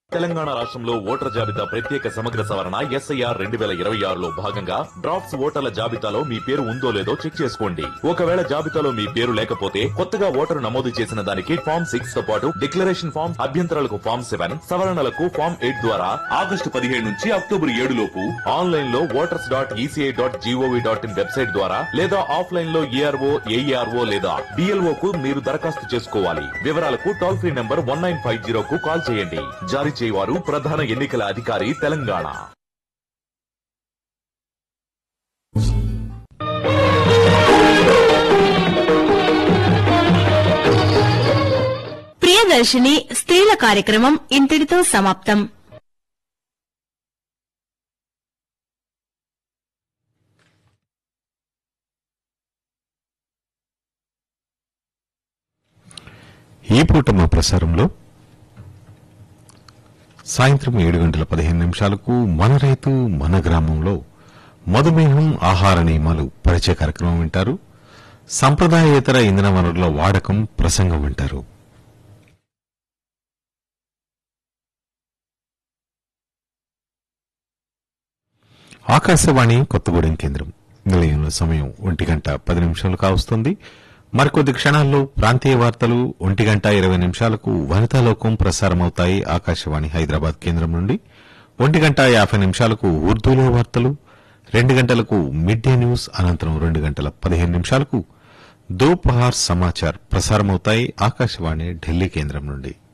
తెలంగాణ రాష్ట్రంలో ఓటర్ జాబితా ప్రత్యేక సమగ్ర సవరణ ఎస్ఐఆర్ రెండు వేల ఇరవై ఆరులో భాగంగా డ్రాఫ్ట్స్ ఓటర్ల జాబితాలో మీ పేరు ఉందో లేదో చెక్ చేసుకోండి ఒకవేళ జాబితాలో మీ పేరు లేకపోతే కొత్తగా ఓటరు నమోదు చేసిన దానికి ఫామ్ సిక్స్ తో పాటు డిక్లరేషన్ ఫామ్ అభ్యంతరాలకు ఫామ్ సెవెన్ సవరణలకు ఫామ్ ఎయిట్ ద్వారా ఆగస్టు పదిహేడు నుంచి అక్టోబర్ ఏడు లోపు ఆన్లైన్ లో voters dot ECI dot GOV dot in website ద్వారా లేదా ఆఫ్లైన్ లో ఏఆర్ఓ ఏఈఆర్ఓ లేదా డిఎల్ఓ కు మీరు దరఖాస్తు చేసుకోవాలి వివరాలకు toll free number one nine five zero కు కాల్ చేయండి జారీ చేయవారు ప్రధాన ఎన్నికల అధికారి తెలంగాణ ప్రియదర్శిని స్త్రీల కార్యక్రమం ఇంతటితో సమాప్తం ఈ పూట మా ప్రసారంలో సాయంత్రం ఏడు గంటల పదిహేను నిమిషాలకు మన రైతు మన గ్రామంలో మధుమేహం ఆహార నియమాలు పరిచయ కార్యక్రమం వింటారు సంప్రదాయేతర ఇంధన వనరుల వాడకం ప్రసంగం వింటారు ఆకాశవాణి కొత్తగూడెం కేంద్రం నిలయంలో సమయం ఒంటి గంట పది నిమిషాలు కావస్తుంది మరికొద్ది క్షణాల్లో ప్రాంతీయ వార్తలు ఒంటి గంట ఇరవై నిమిషాలకు వనితాలోకం ప్రసారమవుతాయి ఆకాశవాణి హైదరాబాద్ కేంద్రం నుండి ఒంటి గంట యాభై నిమిషాలకు ఉర్దూలో వార్తలు రెండు గంటలకు మిడ్ డే న్యూస్ అనంతరం రెండు గంటల పదిహేను నిమిషాలకు దోపహార్ సమాచార్ ప్రసారమవుతాయి ఆకాశవాణి ఢిల్లీ కేంద్రం నుండి